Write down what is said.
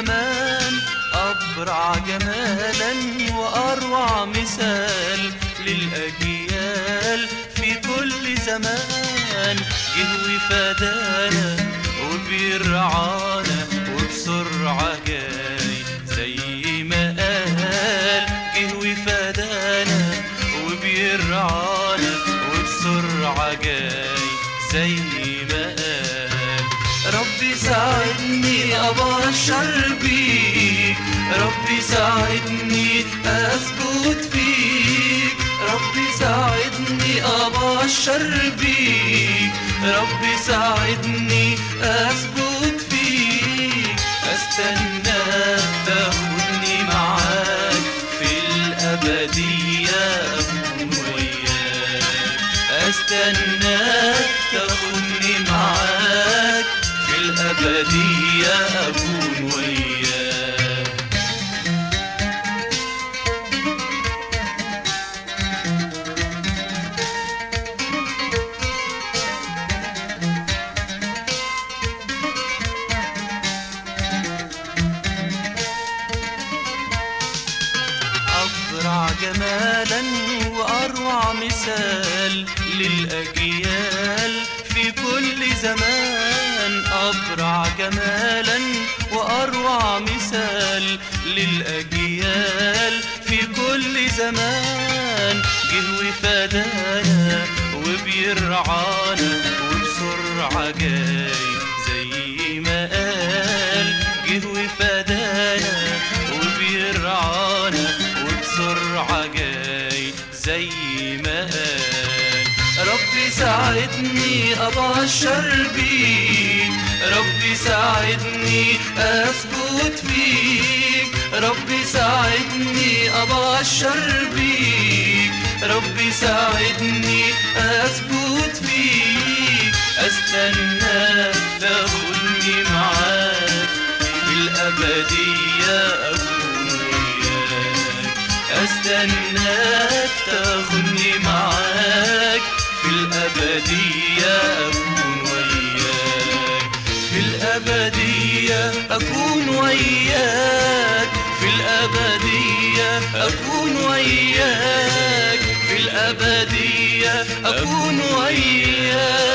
زمان أبرع جمالا وأروع مثال للأجيال في كل زمان جه وفدانا وبيرعانا وبسرعة جاي زي ما قال جه وفدانا وبيرعانا وبسرعة جاي زي ما قال ربي ساعدني أبشر بيك ربي ساعدني أثبت فيك ربي ساعدني أبشر بيك ربي ساعدني أثبت فيك أستنى تاخدني معاك في الأبدية أكون وياك أستنى تاخدني معاك في الأبدية أكون وياك أبرع جمالا وأروع مثال للأجيال في كل زمان أبرع جمالا وأروع مثال للأجيال في كل زمان جه وفدانا وبيرعانا وبسرعة جاي زي ما قال جه وفدانا وبيرعانا وبسرعة جاي زي ما قال ربي ساعدني أبشر بيك ربي ساعدني أثبت فيك ربي ساعدني أبشر بيك ربي ساعدني أثبت فيك أستنى تاخدني معاك في الأبدية أكون وياك أستناك تاخدني معاك في الأبدية أكون وياك في الأبدية أكون وياك في الأبدية أكون وياك في الأبدية أكون وياك